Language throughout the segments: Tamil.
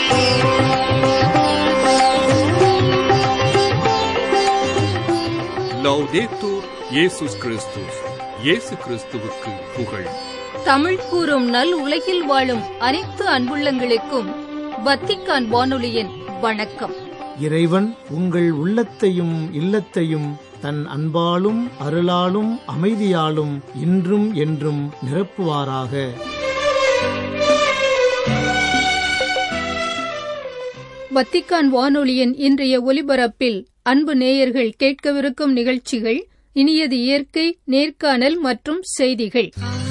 லௌதேத்தூர் இயேசுஸ் கிறிஸ்துஸ் இயேசு கிறிஸ்துவுக்கு புகழ் தமிழ் கூறும் நல் உலகில் வாழும் அனைத்து அன்புள்ளங்களுக்கும் வத்திக்கான் வானொலியின் வணக்கம் இறைவன் உங்கள் உள்ளத்தையும் இல்லத்தையும் தன் அன்பாலும் அருளாலும் அமைதியாலும் இன்றும் என்றும் நிரப்புவாராக வத்திக்கான் வானொலியின் இன்றைய ஒலிபரப்பில் அன்பு நேயர்கள் கேட்கவிருக்கும் நிகழ்ச்சிகள் இனியது இயற்கை நேர்காணல் மற்றும் செய்திகள்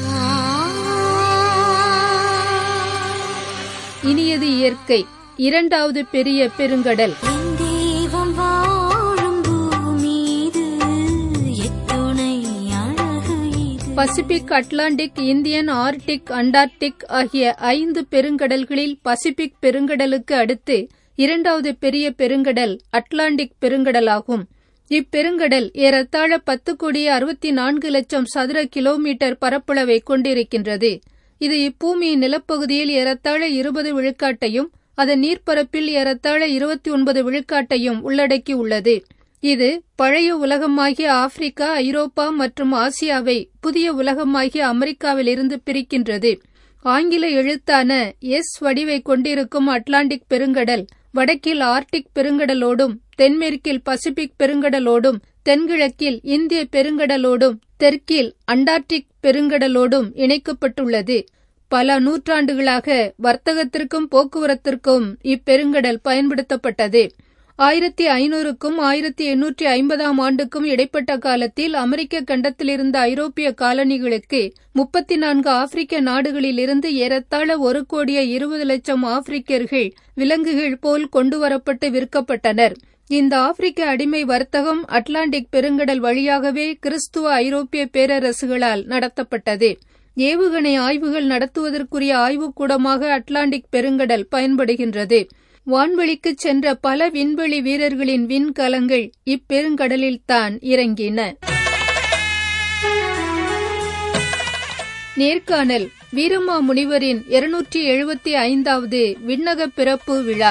இனியது இயற்கை இரண்டாவது பெரிய பெருங்கடல் என் தெய்வம் வாழும் பூமீது எத்துணை அழகு இது Pacific Atlantic Indian Arctic Antarctic ஆகிய ஐந்து பெருங்கடல்களில் பசிபிக் பெருங்கடலுக்கு அடுத்து இரண்டாவது பெரிய பெருங்கடல் அட்லாண்டிக் பெருங்கடலாகும் இப்பெருங்கடல் ஏறத்தாழ பத்து கோடியே அறுபத்தி நான்கு லட்சம் சதுர கிலோமீட்டர் பரப்பளவை கொண்டிருக்கின்றது இது இப்பூமியின் நிலப்பகுதியில் ஏறத்தாழ இருபது விழுக்காட்டையும் அதன் நீர்ப்பரப்பில் ஏறத்தாழ இருபத்தி ஒன்பது விழுக்காட்டையும் உள்ளடக்கி உள்ளது இது பழைய உலகமாகிய ஆப்பிரிக்கா ஐரோப்பா மற்றும் ஆசியாவை புதிய உலகமாகிய அமெரிக்காவிலிருந்து பிரிக்கின்றது ஆங்கில எழுத்தான எஸ் வடிவை கொண்டிருக்கும் அட்லாண்டிக் பெருங்கடல் வடக்கில் ஆர்டிக் பெருங்கடலோடும் தென்மேற்கில் பசிபிக் பெருங்கடலோடும் தென்கிழக்கில் இந்திய பெருங்கடலோடும் தெற்கில் அண்டார்டிக் பெருங்கடலோடும் இணைக்கப்பட்டுள்ளது பல நூற்றாண்டுகளாக வர்த்தகத்திற்கும் போக்குவரத்திற்கும் இப்பெருங்கடல் பயன்படுத்தப்பட்டது ஆயிரத்தி ஐநூறுக்கும் ஆயிரத்தி எண்ணூற்றி ஐம்பதாம் ஆண்டுக்கும் இடைப்பட்ட காலத்தில் அமெரிக்க கண்டத்தில் இருந்த ஐரோப்பிய காலனிகளுக்கு முப்பத்தி நான்கு ஆப்பிரிக்க நாடுகளிலிருந்து ஏறத்தாழ ஒரு கோடியே இருபது லட்சம் ஆப்பிரிக்கர்கள் விலங்குகள் போல் கொண்டுவரப்பட்டு விற்கப்பட்டனர் இந்த ஆப்பிரிக்க அடிமை வர்த்தகம் அட்லாண்டிக் பெருங்கடல் வழியாகவே கிறிஸ்துவ ஐரோப்பிய பேரரசுகளால் நடத்தப்பட்டது ஏவுகணை ஆய்வுகள் நடத்துவதற்குரிய ஆய்வுக்கூடமாக அட்லாண்டிக் பெருங்கடல் பயன்படுகின்றது வான்வெளிக்கு சென்ற பல விண்வெளி வீரர்களின் விண்கலங்கள் இப்பெருங்கடலில்தான் இறங்கின நேர்காணல் வீரமா முனிவரின் இருநூற்றி எழுபத்தி ஐந்தாவது விண்ணக பிறப்பு விழா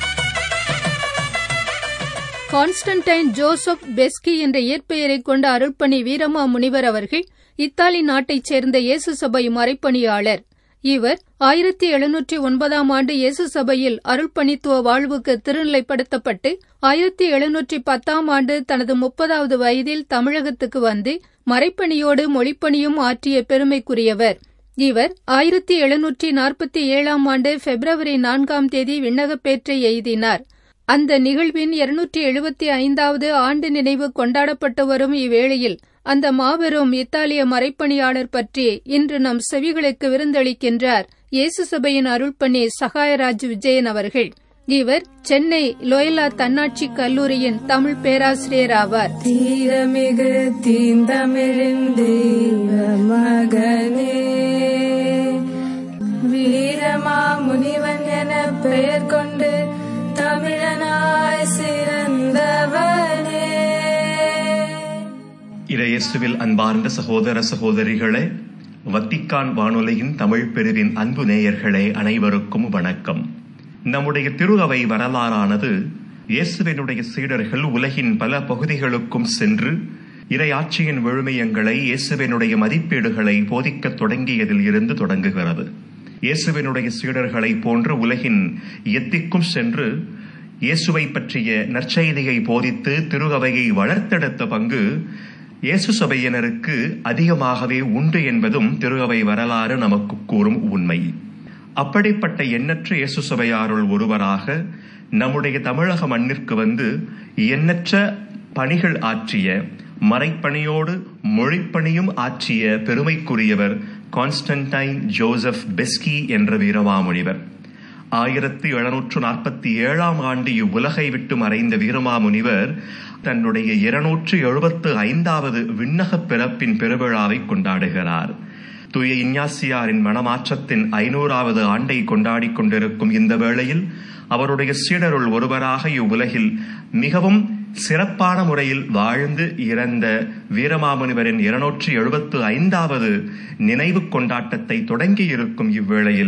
கான்ஸ்டன்டைன் ஜோசப் பெஸ்கி என்ற இயற்பெயரை கொண்ட அருள்பணி வீரமா முனிவர் அவர்கள் இத்தாலி நாட்டைச் சேர்ந்த இயேசு சபை மறைப்பணியாளர் இவர் ஆயிரத்தி எழுநூற்றி ஒன்பதாம் ஆண்டு இயேசு சபையில் அருள்பணித்துவ வாழ்வுக்கு திருநிலைப்படுத்தப்பட்டு ஆயிரத்தி எழுநூற்றி பத்தாம் ஆண்டு தனது முப்பதாவது வயதில் தமிழகத்துக்கு வந்து மறைப்பணியோடு மொழிப்பணியும் ஆற்றிய பெருமைக்குரியவர் இவர் ஆயிரத்தி எழுநூற்றி நாற்பத்தி ஏழாம் ஆண்டு பிப்ரவரி நான்காம் தேதி விண்ணகப்பேற்றை எய்தினார் அந்த நிகழ்வின் இருநூற்றி எழுபத்தி ஐந்தாவது ஆண்டு நினைவு கொண்டாடப்பட்டு வரும் இவ்வேளையில் அந்த மாபெரும் இத்தாலிய மறைப்பணியாளர் பற்றி இன்று நம் செவிகளுக்கு விருந்தளிக்கின்றார் இயேசு சபையின் அருள்பணி சகாயராஜ் விஜயன் அவர்கள் இவர் சென்னை லோயலா தன்னாட்சி கல்லூரியின் தமிழ் பேராசிரியர் ஆவார் தீரமிகு தீந்தமிழின் தெய்வ மகனே வீரமா முனிவன் என பெயர் கொண்டு தமிழனாய் சிறந்தவனே இறையேசுவில் அன்பார்ந்த சகோதர சகோதரிகளே வத்திக்கான் வானொலியின் தமிழ் பிரிவின் அன்பு நேயர்களே அனைவருக்கும் வணக்கம் நம்முடைய திருஅவை வரலாறானது இயேசுவினுடைய சீடர்கள் உலகின் பல பகுதிகளுக்கும் சென்று இறையாட்சியின் விழுமியங்களை இயேசுவினுடைய மதிப்பீடுகளை போதிக்கத் தொடங்கியதில் இருந்து தொடங்குகிறது இயேசுவினுடைய சீடர்களை போன்று உலகின் எத்திக்கும் சென்று இயேசுவை பற்றிய நற்செய்தியை போதித்து திருகவையை வளர்த்தெடுத்த பங்கு இயேசு சபையினருக்கு அதிகமாகவே உண்டு என்பதும் திருகவை வரலாறு நமக்கு கூறும் உண்மை அப்படிப்பட்ட எண்ணற்ற இயேசு சபையாருள் ஒருவராக நம்முடைய தமிழக மண்ணிற்கு வந்து எண்ணற்ற பணிகள் ஆற்றிய மறைப்பணியோடு மொழிப்பணியும் ஆற்றிய பெருமைக்குரியவர் கான்ஸ்டன்டைன் ஜோசப் பெஸ்கி என்ற வீரமாமுனிவர் ஆயிரத்தி எழுநூற்று நாற்பத்தி ஏழாம் ஆண்டு இவ்வுலகை விட்டு மறைந்த வீரமாமுனிவர் தன்னுடைய இருநூற்று எழுபத்து ஐந்தாவது விண்ணக பிறப்பின் பெருவிழாவை கொண்டாடுகிறார் தூய இஞ்ஞாசியாரின் மனமாற்றத்தின் ஐநூறாவது ஆண்டை கொண்டாடிக் கொண்டிருக்கும் இந்த வேளையில் அவருடைய சீடருள் ஒருவராக இவ்வுலகில் மிகவும் சிறப்பான முறையில் வாழ்ந்து இறந்த வீரமாமுனிவரின் இருநூற்றி எழுபத்து ஐந்தாவது நினைவு கொண்டாட்டத்தை தொடங்கி இருக்கும் இவ்வேளையில்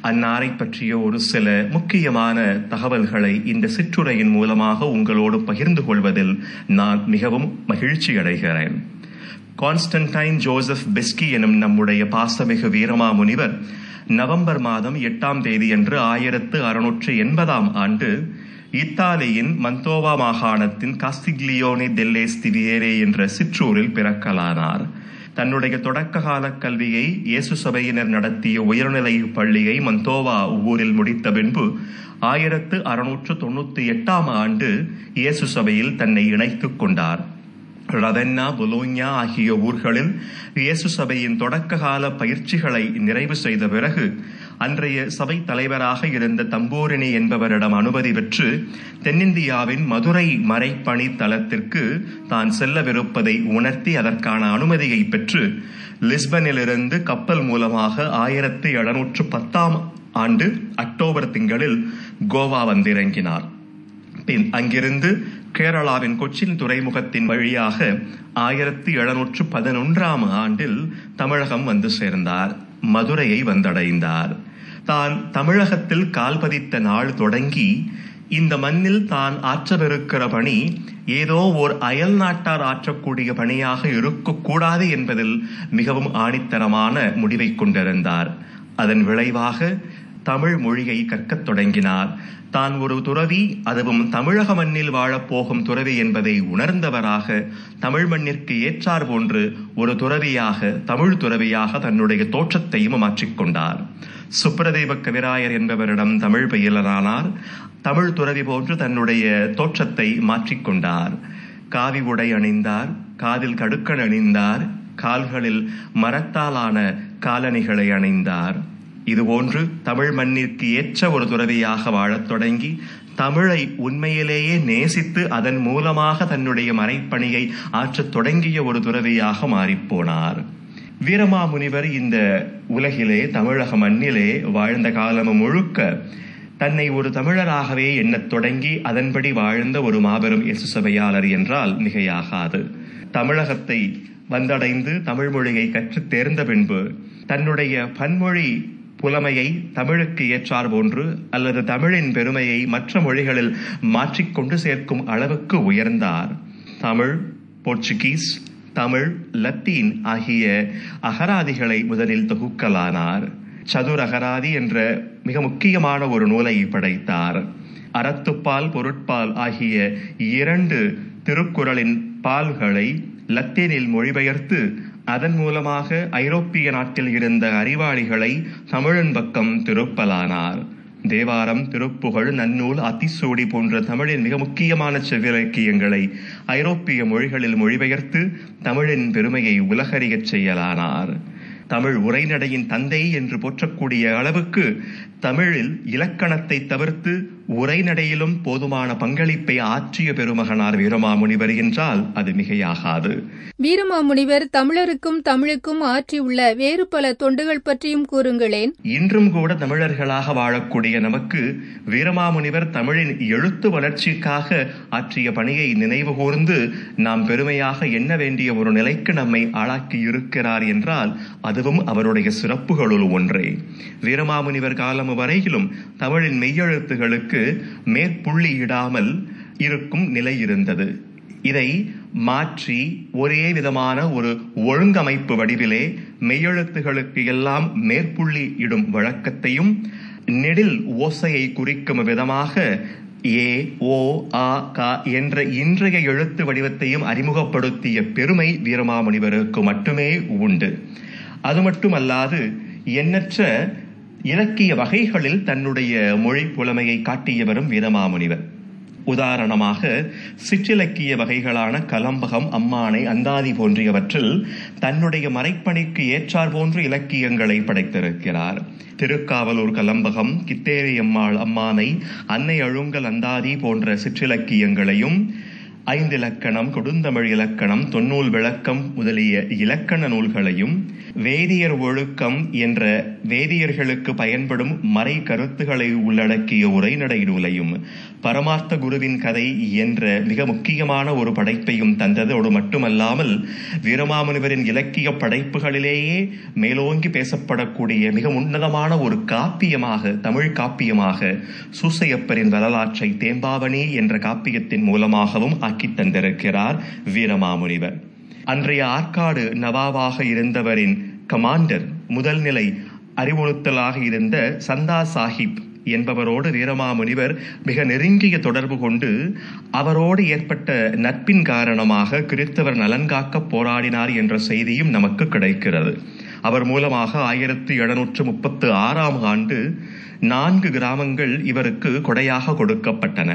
அன்னாரை பற்றிய ஒரு சில முக்கியமான தகவல்களை இந்த சிற்றுரையின் மூலமாக உங்களோடு பகிர்ந்து கொள்வதில் நான் மிகவும் மகிழ்ச்சி அடைகிறேன் கான்ஸ்டன்டைன் ஜோசப் பெஸ்கி எனும் நம்முடைய பாசமிகு வீரமா முனிவர் நவம்பர் மாதம் எட்டாம் தேதியன்று ஆயிரத்து அறுநூற்று எண்பதாம் ஆண்டு இத்தாலியின் மந்தோவா மாகாணத்தின் காஸ்டிக்லியோனி டெல்லேஸ் திவியேரே என்ற சிற்றூரில் பிறக்கலானார் தன்னுடைய தொடக்க கால கல்வியை இயேசு சபையினர் நடத்திய உயர்நிலை பள்ளியை மந்தோவா ஊரில் முடித்த பின்பு ஆயிரத்து அறுநூற்று தொண்ணூத்தி எட்டாம் ஆண்டு இயேசு சபையில் தன்னை இணைத்துக் கொண்டார் ரவென்னா புலோஞ்யா ஆகிய ஊர்களில் இயேசு சபையின் தொடக்க கால பயிற்சிகளை நிறைவு செய்த பிறகு அன்றைய சபை தலைவராக இருந்த தம்பூரிணி என்பவரிடம் அனுமதி பெற்று தென்னிந்தியாவின் மதுரை மறைப்பணி தளத்திற்கு தான் செல்லவிருப்பதை உணர்த்தி அதற்கான அனுமதியை பெற்று லிஸ்பனிலிருந்து கப்பல் மூலமாக ஆயிரத்தி எழுநூற்று பத்தாம் ஆண்டு அக்டோபர் திங்களில் கோவா வந்திறங்கினார் பின் அங்கிருந்து கேரளாவின் கொச்சின் துறைமுகத்தின் வழியாக ஆயிரத்தி எழுநூற்று பதினொன்றாம் ஆண்டில் தமிழகம் வந்து சேர்ந்தார் மதுரையை வந்தடைந்தார் தான் தமிழகத்தில் கால் பதித்த நாள் தொடங்கி இந்த மண்ணில் தான் ஆற்றவிருக்கிற பணி ஏதோ ஓர் அயல் நாட்டார் ஆற்றக்கூடிய பணியாக இருக்கக்கூடாது என்பதில் மிகவும் ஆணித்தரமான முடிவை கொண்டிருந்தார் அதன் விளைவாக தமிழ் மொழியை கற்கத் தொடங்கினார் தான் ஒரு துறவி அதுவும் தமிழக மண்ணில் வாழப்போகும் துறவி என்பதை உணர்ந்தவராக தமிழ் மண்ணிற்கு ஏற்றார் போன்று ஒரு துறவியாக தமிழ் துறவியாக தன்னுடைய தோற்றத்தையும் மாற்றிக்கொண்டார் சுப்ரதேவ கவிராயர் என்பவரிடம் தமிழ் பயிலரானார் தமிழ் துறவி போன்று தன்னுடைய தோற்றத்தை மாற்றிக்கொண்டார் காவி உடை அணிந்தார் காதில் கடுக்கன் அணிந்தார் கால்களில் மரத்தாலான காலணிகளை அணிந்தார் இதுபோன்று தமிழ் மண்ணிற்கு ஏற்ற ஒரு துறவியாக வாழத் தொடங்கி தமிழை உண்மையிலேயே நேசித்து அதன் மூலமாக தன்னுடைய மறைப்பணியை ஆற்றத் தொடங்கிய ஒரு துறவியாக மாறிப்போனார் வீரமாமுனிவர் இந்த உலகிலே தமிழக மண்ணிலே வாழ்ந்த காலம் முழுக்க தன்னை ஒரு தமிழராகவே எண்ணத் தொடங்கி அதன்படி வாழ்ந்த ஒரு மாபெரும் இயேசு சபையாளர் என்றால் மிகையாகாது தமிழகத்தை வந்தடைந்து தமிழ் மொழியை கற்றுத் தேர்ந்த பின்பு தன்னுடைய பன்மொழி புலமையை தமிழுக்கு ஏற்றார் போன்று அல்லது தமிழின் பெருமையை மற்ற மொழிகளில் மாற்றிக்கொண்டு சேர்க்கும் அளவுக்கு உயர்ந்தார் தமிழ் போர்ச்சுகீஸ் தமிழ் லத்தீன் ஆகிய அகராதிகளை முதலில் தொகுக்கலானார் சதுர் அகராதி என்ற மிக முக்கியமான ஒரு நூலை படைத்தார் அறத்துப்பால் பொருட்பால் ஆகிய இரண்டு திருக்குறளின் பால்களை லத்தீனில் மொழிபெயர்த்து அதன் மூலமாக ஐரோப்பிய நாட்டில் இருந்த அறிவாளிகளை தமிழன் பக்கம் திருப்பலானார் தேவாரம் திருப்புகழ் நன்னூல் அத்திசூடி போன்ற தமிழின் மிக முக்கியமான செவ்விலக்கியங்களை ஐரோப்பிய மொழிகளில் மொழிபெயர்த்து தமிழின் பெருமையை உலகறியச் செய்யலானார் தமிழ் உரைநடையின் தந்தை என்று போற்றக்கூடிய அளவுக்கு தமிழில் இலக்கணத்தை தவிர்த்து உரைநடையிலும் போதுமான பங்களிப்பை ஆற்றிய பெருமகனார் வீரமாமுனிவர் என்றால் அது மிகையாகாது வீரமாமுனிவர் தமிழருக்கும் தமிழுக்கும் ஆற்றியுள்ள வேறு பல தொண்டுகள் பற்றியும் கூறுங்களேன் இன்றும் கூட தமிழர்களாக வாழக்கூடிய நமக்கு வீரமாமுனிவர் தமிழின் எழுத்து வளர்ச்சிக்காக ஆற்றிய பணியை நினைவு கூர்ந்து நாம் பெருமையாக எண்ண வேண்டிய ஒரு நிலைக்கு நம்மை ஆளாக்கி இருக்கிறார் என்றால் அதுவும் அவருடைய சிறப்புகளுள் ஒன்றே வீரமாமுனிவர் காலம் வரையிலும் தமிழின் மெய்யெழுத்துகளுக்கு மேற்புள்ளியிடாமல் இருக்கும் நிலை இருந்தது இதை மாற்றி ஒரே விதமான ஒரு ஒழுங்கமைப்பு வடிவிலே மெய்யெழுத்துகளுக்கு எல்லாம் மேற்புள்ளி இடும் வழக்கத்தையும் நெடில் ஓசையை குறிக்கும் விதமாக ஏ ஓ ஆ கா என்ற இன்றைய எழுத்து வடிவத்தையும் அறிமுகப்படுத்திய பெருமை வீரமாமுனிவருக்கு மட்டுமே உண்டு அது மட்டுமல்லாது எண்ணற்ற இலக்கிய வகைகளில் தன்னுடைய மொழி புலமையை காட்டியவரும் வீரமாமுனிவர் உதாரணமாக சிற்றிலக்கிய வகைகளான கலம்பகம் அம்மானை அந்தாதி போன்றியவற்றில் தன்னுடைய மறைப்பணிக்கு ஏற்றார் போன்ற இலக்கியங்களை படைத்திருக்கிறார் திருக்காவலூர் கலம்பகம் கித்தேரி அம்மாள் அம்மானை அன்னை அழுங்கல் அந்தாதி போன்ற சிற்றிலக்கியங்களையும் ஐந்து இலக்கணம் கொடுந்தமிழ் இலக்கணம் தொன்னூல் விளக்கம் முதலிய இலக்கண நூல்களையும் வேதியர் ஒழுக்கம் என்ற வேதியர்களுக்கு பயன்படும் மறை கருத்துக்களை உள்ளடக்கிய உரைநடை நூலையும் பரமார்த்த குருவின் கதை என்ற மிக முக்கியமான ஒரு படைப்பையும் தந்ததோடு மட்டுமல்லாமல் வீரமாமுனிவரின் இலக்கிய படைப்புகளிலேயே மேலோங்கி பேசப்படக்கூடிய மிக உன்னதமான ஒரு காப்பியமாக தமிழ் காப்பியமாக சூசையப்பரின் வரலாற்றை தேம்பாவணி என்ற காப்பியத்தின் மூலமாகவும் ஆக்கி தந்திருக்கிறார் வீரமாமுனிவர் அன்றைய ஆற்காடு நவாவாக இருந்தவரின் கமாண்டர் முதல் நிலை அறிவுறுத்தலாக இருந்த சந்தா சாஹிப் என்பவரோடு வீரமாமுனிவர் மிக நெருங்கிய தொடர்பு கொண்டு அவரோடு ஏற்பட்ட நட்பின் காரணமாக கிறிஸ்தவர் நலன்காக்க போராடினார் என்ற செய்தியும் நமக்கு கிடைக்கிறது அவர் மூலமாக ஆயிரத்தி எழுநூற்று முப்பத்து ஆறாம் ஆண்டு நான்கு கிராமங்கள் இவருக்கு கொடையாக கொடுக்கப்பட்டன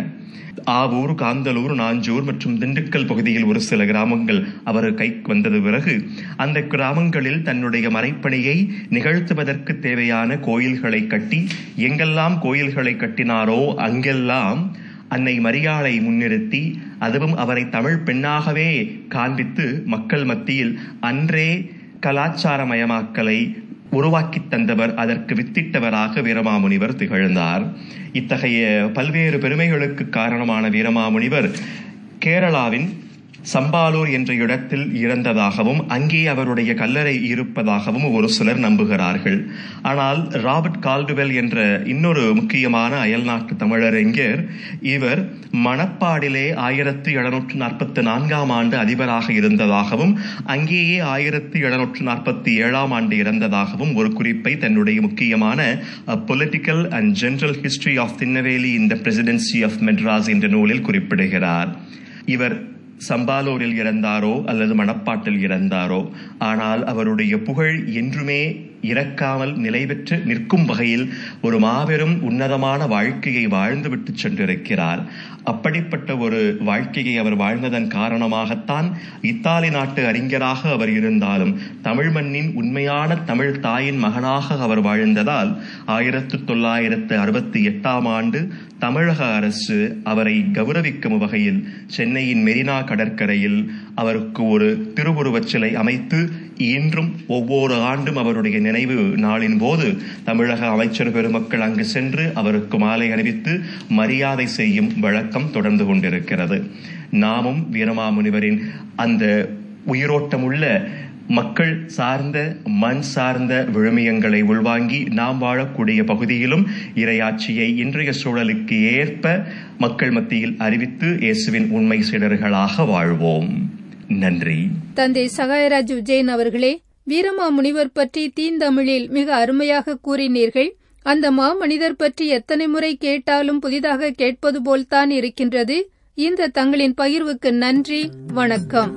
ஆவூர் காந்தலூர் நாஞ்சூர் மற்றும் திண்டுக்கல் பகுதியில் ஒரு சில கிராமங்கள் அவர் கைக்கு வந்தது பிறகு அந்த கிராமங்களில் தன்னுடைய மறைப்பணியை நிகழ்த்துவதற்கு தேவையான கோயில்களை கட்டி எங்கெல்லாம் கோயில்களை கட்டினாரோ அங்கெல்லாம் அன்னை மரியாளை முன்னிறுத்தி அதுவும் அவரை தமிழ் பெண்ணாகவே காண்பித்து மக்கள் மத்தியில் அன்றே கலாச்சாரமயமாக்கலை உருவாக்கி தந்தவர் அதற்கு வித்திட்டவராக வீரமாமுனிவர் திகழ்ந்தார் இத்தகைய பல்வேறு பெருமைகளுக்கு காரணமான வீரமாமுனிவர் கேரளாவின் சம்பாலூர் என்ற இடத்தில் இறந்ததாகவும் அங்கே அவருடைய கல்லறை இருப்பதாகவும் ஒரு சிலர் நம்புகிறார்கள் ஆனால் ராபர்ட் கால்டுவெல் என்ற இன்னொரு முக்கியமான அயல்நாட்டு தமிழறிஞர் இவர் மணப்பாடிலே ஆயிரத்தி எழுநூற்று நாற்பத்தி நான்காம் ஆண்டு அதிபராக இருந்ததாகவும் அங்கேயே ஆயிரத்தி எழுநூற்று நாற்பத்தி ஏழாம் ஆண்டு இறந்ததாகவும் ஒரு குறிப்பை தன்னுடைய முக்கியமான political and general history of Tinnevelly in the presidency of Madras என்ற நூலில் குறிப்பிடுகிறார் இவர் சம்பாலூரில் இறந்தாரோ அல்லது மணப்பாட்டில் இறந்தாரோ ஆனால் அவருடைய புகழ் என்றுமே இறக்காமல் நிலை பெற்று நிற்கும் வகையில் ஒரு மாபெரும் உன்னதமான வாழ்க்கையை வாழ்ந்துவிட்டு சென்றிருக்கிறார் அப்படிப்பட்ட ஒரு வாழ்க்கையை அவர் வாழ்ந்ததன் காரணமாகத்தான் இத்தாலி நாட்டு அறிஞராக அவர் இருந்தாலும் தமிழ் மண்ணின் உண்மையான தமிழ் தாயின் மகனாக அவர் வாழ்ந்ததால் ஆயிரத்து தொள்ளாயிரத்து அறுபத்தி எட்டாம் ஆண்டு தமிழக அரசு அவரை கௌரவிக்கும் வகையில் சென்னையின் மெரினா கடற்கரையில் அவருக்கு ஒரு திருவுருவச் சிலை அமைத்து இன்றும் ஒவ்வொரு ஆண்டும் அவருடைய நினைவு நாளின் போது தமிழக அமைச்சர் பெருமக்கள் அங்கு சென்று அவருக்கு மாலை அணிவித்து மரியாதை செய்யும் வழக்கம் தொடர்ந்து கொண்டிருக்கிறது நாமும் வீரமாமுனிவரின் அந்த உயிரோட்டமுள்ள மக்கள் சார்ந்த மண் சார்ந்த விழுமியங்களை உள்வாங்கி நாம் வாழக்கூடிய பகுதியிலும் இரையாட்சியை இன்றைய சூழலுக்கு ஏற்ப மக்கள் மத்தியில் அறிவித்து இயேசுவின் உண்மை சிலர்களாக வாழ்வோம் நன்றி தந்தை சகாயராஜ் விஜயன் அவர்களே வீரமா முனிவர் பற்றி தீந்தமிழில் மிக அருமையாக கூறினீர்கள் அந்த மாமனிதர் பற்றி எத்தனை முறை கேட்டாலும் புதிதாக கேட்பது போல்தான் இருக்கின்றது இந்த தங்களின் பகிர்வுக்கு நன்றி வணக்கம்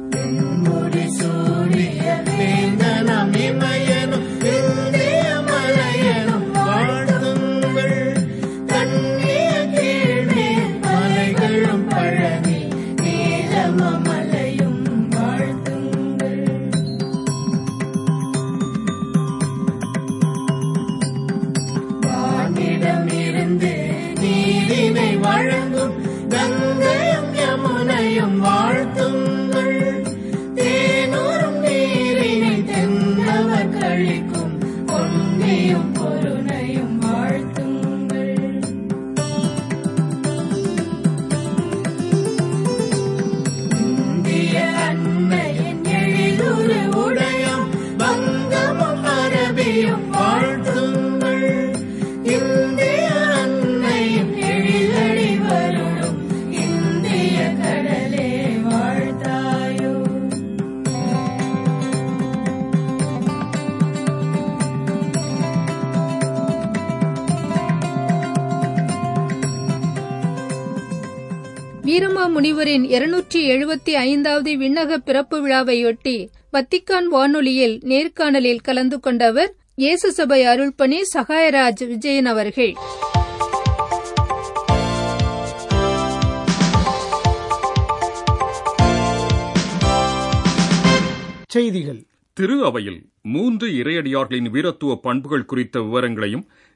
வேந்தனம் இமயனும் இந்திய மலையனும் வாழ்த்துங்கள் தண்ணிய கீழ்மே மலைகளும் பழனி நீலம மலையும் வாழ்த்துங்கள் வானிடமிருந்து நீரினை வழங்கும் கங்கையும் யமுனையும் வாழ்த்துங்கள் தேனூரும் நீரினை தென்னவர் கழிக்கும் பொன்னியும் பொருணையும் வாழ்த்துங்கள் இந்திய அன்னையின் எழிலுரு உடையும் வங்கமும் அரபியும் வாழ்த்துங்கள் இந்திய அன்னையின் எழிலடி வருடும் இந்திய கடலே வாழ்த்தாயோ வீரமா முனிவரின் இருநூற்றி எழுபத்தி ஐந்தாவது விண்ணக பிறப்பு விழாவையொட்டி வத்திக்கான் வானொலியில் நேர்காணலில் கலந்து கொண்டவர் இயேசு சபை அருள்பணி சகாயராஜ் விஜயன் அவர்கள் செய்திகள் திரு அவையில் மூன்று இறையடியார்களின் வீரத்துவ பண்புகள் குறித்த விவரங்களையும்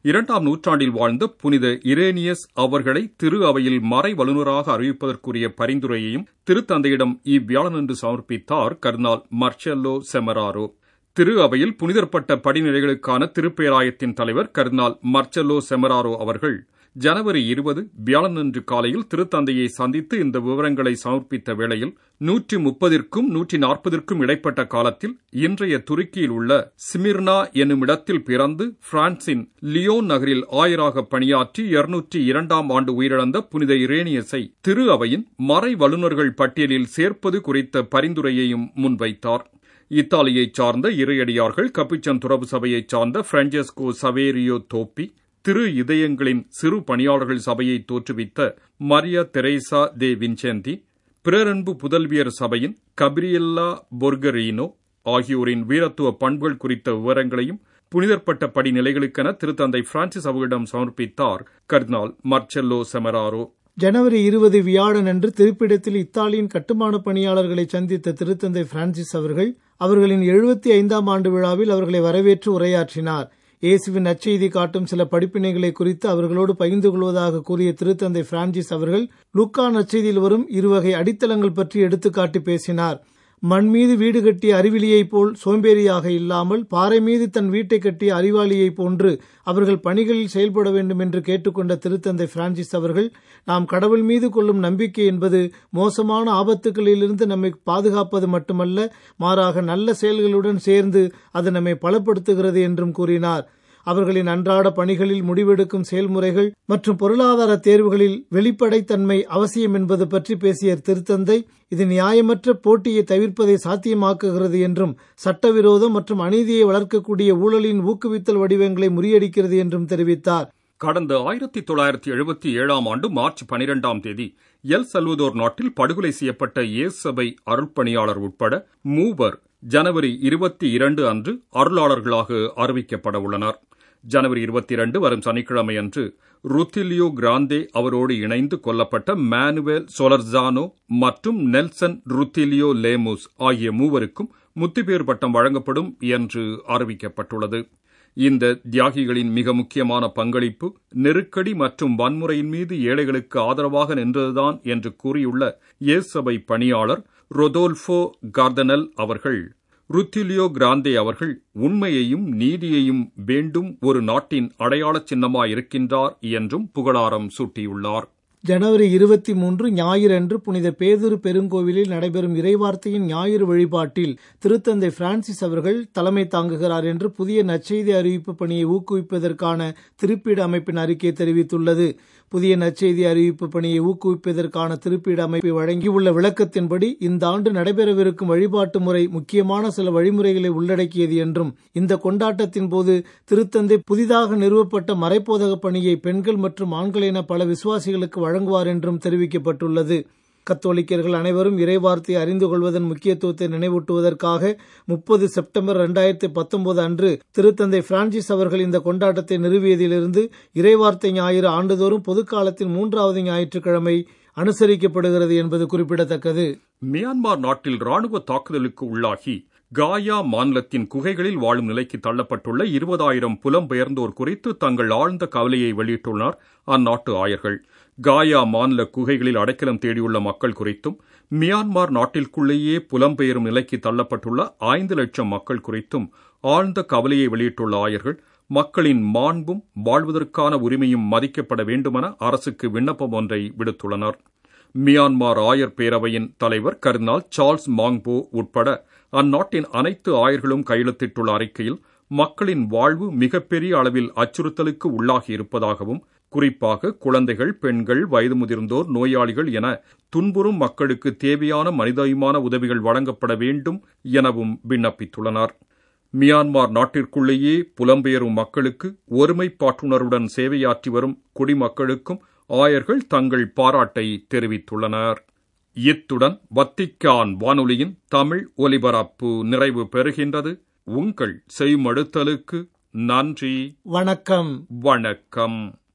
இரண்டாம் நூற்றாண்டில் வாழ்ந்த புனித இரேனியஸ் அவர்களை திரு அவையில் மறை வல்லுநராக அறிவிப்பதற்குரிய பரிந்துரையையும் திருத்தந்தையிடம் இவ்வியாழனன்று சமர்ப்பித்தார் கர்னால் மர்ச்செல்லோ செமராரோ திரு அவையில் புனிதர்பட்ட படிநிலைகளுக்கான திருப்பேராயத்தின் தலைவர் கர்னால் மர்ச்செல்லோ செமராரோ அவர்கள் ஜனவரி இருபது வியாழனன்று காலையில் திருத்தந்தையை சந்தித்து இந்த விவரங்களை சமர்ப்பித்த வேளையில் நூற்றி முப்பதிற்கும் நூற்றி நாற்பதற்கும் இடைப்பட்ட காலத்தில் இன்றைய துருக்கியில் உள்ள சிமிர்னா என்னும் இடத்தில் பிறந்து பிரான்சின் லியோன் நகரில் ஆயராக பணியாற்றி இருநூற்றி இரண்டாம் ஆண்டு உயிரிழந்த புனித இரேனியஸை திரு அவையின் மறை வல்லுநர்கள் பட்டியலில் சேர்ப்பது குறித்த பரிந்துரையையும் முன்வைத்தார் இத்தாலியைச் சார்ந்த இறையடியார்கள் கப்பிச்சன் துறவு சபையைச் சார்ந்த பிரான்செஸ்கோ சவேரியோ தோப்பி திரு இதயங்களின் சிறு பணியாளர்கள் சபையை தோற்றுவித்த மரியா தெரேசா தே வின்செந்தி பிறரன்பு புதல்வியர் சபையின் கபிரியல்லா பொர்கரீனோ ஆகியோரின் வீரத்துவ பண்புகள் குறித்த விவரங்களையும் புனிதர்பட்ட படிநிலைகளுக்கென திருத்தந்தை பிரான்சிஸ் அவர்களிடம் சமர்ப்பித்தார் கர்னால் மர்ச்செல்லோ செமராரோ ஜனவரி இருபது வியாழன் அன்று திருப்பிடத்தில் இத்தாலியின் கட்டுமான பணியாளர்களை சந்தித்த திருத்தந்தை பிரான்சிஸ் அவர்கள் அவர்களின் எழுபத்தி ஐந்தாம் ஆண்டு விழாவில் அவர்களை வரவேற்று உரையாற்றினார் இயேசுவின் நற்செய்தி காட்டும் சில படிப்பினைகளை குறித்து அவர்களோடு பகிர்ந்து கொள்வதாக கூறிய திருத்தந்தை பிரான்சிஸ் அவர்கள் லுக்கா நற்செய்தியில் வரும் இருவகை அடித்தளங்கள் பற்றி எடுத்துக்காட்டி பேசினார் மண் மீது வீடு கட்டிய அறிவிலியைப் போல் சோம்பேறியாக இல்லாமல் பாறை மீது தன் வீட்டை கட்டிய அறிவாளியைப் போன்று அவர்கள் பணிகளில் செயல்பட வேண்டும் என்று கேட்டுக்கொண்ட திருத்தந்தை பிரான்சிஸ் அவர்கள் நாம் கடவுள் மீது கொள்ளும் நம்பிக்கை என்பது மோசமான ஆபத்துகளிலிருந்து நம்மை பாதுகாப்பது மட்டுமல்ல மாறாக நல்ல செயல்களுடன் சேர்ந்து அது நம்மை பலப்படுத்துகிறது என்றும் கூறினார் அவர்களின் அன்றாட பணிகளில் முடிவெடுக்கும் செயல்முறைகள் மற்றும் பொருளாதார தேர்வுகளில் வெளிப்படைத்தன்மை அவசியம் என்பது பற்றி பேசிய திருத்தந்தை இது நியாயமற்ற போட்டியை தவிர்ப்பதை சாத்தியமாக்குகிறது என்றும் சட்டவிரோதம் மற்றும் அநீதியை வளர்க்கக்கூடிய ஊழலின் ஊக்குவித்தல் வடிவங்களை முறியடிக்கிறது என்றும் தெரிவித்தார் கடந்த ஆயிரத்தி தொள்ளாயிரத்தி எழுபத்தி ஏழாம் ஆண்டு மார்ச் பனிரெண்டாம் தேதி எல் சல்வதோர் நாட்டில் படுகொலை செய்யப்பட்ட ஏசபை அருள்பணியாளர் உட்பட மூவர் ஜனவரி இருபத்தி இரண்டு அன்று அருளாளர்களாக அறிவிக்கப்பட உள்ளனர் ஜனவரி இருபத்தி இரண்டு வரும் சனிக்கிழமை அன்று ருத்திலியோ கிராந்தே அவரோடு இணைந்து கொல்லப்பட்ட மேனுவேல் சொலர்ஜானோ மற்றும் நெல்சன் ருத்திலியோ லேமுஸ் ஆகிய மூவருக்கும் முத்திபேர் பட்டம் வழங்கப்படும் என்று அறிவிக்கப்பட்டுள்ளது இந்த தியாகிகளின் மிக முக்கியமான பங்களிப்பு நெருக்கடி மற்றும் வன்முறையின் மீது ஏழைகளுக்கு ஆதரவாக நின்றதுதான் என்று கூறியுள்ள ஏசபை பணியாளர் ரொதோல்ஃபோ கார்தனல் அவர்கள் ருத்திலியோ கிராந்தே அவர்கள் உண்மையையும் நீதியையும் வேண்டும் ஒரு நாட்டின் அடையாள சின்னமாயிருக்கின்றார் என்றும் புகழாரம் சூட்டியுள்ளார் ஜனவரி இருபத்தி மூன்று ஞாயிறன்று புனித பேதுரு பெருங்கோவிலில் நடைபெறும் இறைவார்த்தையின் ஞாயிறு வழிபாட்டில் திருத்தந்தை பிரான்சிஸ் அவர்கள் தலைமை தாங்குகிறார் என்று புதிய நற்செய்தி அறிவிப்பு பணியை ஊக்குவிப்பதற்கான திருப்பீடு அமைப்பின் அறிக்கை தெரிவித்துள்ளது புதிய நற்செய்தி அறிவிப்பு பணியை ஊக்குவிப்பதற்கான திருப்பீடு அமைப்பை வழங்கியுள்ள விளக்கத்தின்படி இந்த ஆண்டு நடைபெறவிருக்கும் வழிபாட்டு முறை முக்கியமான சில வழிமுறைகளை உள்ளடக்கியது என்றும் இந்த கொண்டாட்டத்தின் போது திருத்தந்தை புதிதாக நிறுவப்பட்ட மறைப்போதக பணியை பெண்கள் மற்றும் ஆண்கள் என பல விசுவாசிகளுக்கு வழங்குவார் என்றும் தெரிவிக்கப்பட்டுள்ளது கத்தோலிக்கர்கள் அனைவரும் இறைவார்த்தையை அறிந்து கொள்வதன் முக்கியத்துவத்தை நினைவூட்டுவதற்காக முப்பது செப்டம்பர் இரண்டாயிரத்தி பத்தொன்பது அன்று திருத்தந்தை பிரான்சிஸ் அவர்கள் இந்த கொண்டாட்டத்தை நிறுவியதிலிருந்து இறைவார்த்தை ஞாயிறு ஆண்டுதோறும் பொதுக்காலத்தின் மூன்றாவது ஞாயிற்றுக்கிழமை அனுசரிக்கப்படுகிறது என்பது குறிப்பிடத்தக்கது மியான்மர் நாட்டில் ராணுவ தாக்குதலுக்கு உள்ளாகி காயா மாநிலத்தின் குகைகளில் வாழும் நிலைக்கு தள்ளப்பட்டுள்ள இருபதாயிரம் புலம்பெயர்ந்தோர் குறித்து தங்கள் ஆழ்ந்த கவலையை வெளியிட்டுள்ளனர் அந்நாட்டு ஆயர்கள் காயா மாநில குகைகளில் அடைக்கலம் தேடியுள்ள மக்கள் குறித்தும் மியான்மர் நாட்டிற்குள்ளேயே புலம்பெயரும் நிலைக்கு தள்ளப்பட்டுள்ள ஐந்து லட்சம் மக்கள் குறித்தும் ஆழ்ந்த கவலையை வெளியிட்டுள்ள ஆயர்கள் மக்களின் மாண்பும் வாழ்வதற்கான உரிமையும் மதிக்கப்பட வேண்டுமென அரசுக்கு விண்ணப்பம் ஒன்றை விடுத்துள்ளனர் மியான்மர் ஆயர் பேரவையின் தலைவர் கர்னால் சார்ல்ஸ் மாங்போ உட்பட அந்நாட்டின் அனைத்து ஆயர்களும் கையெழுத்திட்டுள்ள அறிக்கையில் மக்களின் வாழ்வு மிகப்பெரிய அளவில் அச்சுறுத்தலுக்கு உள்ளாகி இருப்பதாகவும் குறிப்பாக குழந்தைகள் பெண்கள் வயது முதிர்ந்தோர் நோயாளிகள் என துன்புறும் மக்களுக்கு தேவையான மனிதாயமான உதவிகள் வழங்கப்பட வேண்டும் எனவும் விண்ணப்பித்துள்ளனர் மியான்மர் நாட்டிற்குள்ளேயே புலம்பெயரும் மக்களுக்கு ஒருமைப்பாட்டுணர்வுடன் சேவையாற்றி வரும் குடிமக்களுக்கும் ஆயர்கள் தங்கள் பாராட்டை தெரிவித்துள்ளனர் இத்துடன் வத்திக்கான் வானொலியின் தமிழ் ஒலிபரப்பு நிறைவு பெறுகின்றது உங்கள் செய்மடுத்தலுக்கு நன்றி வணக்கம் வணக்கம்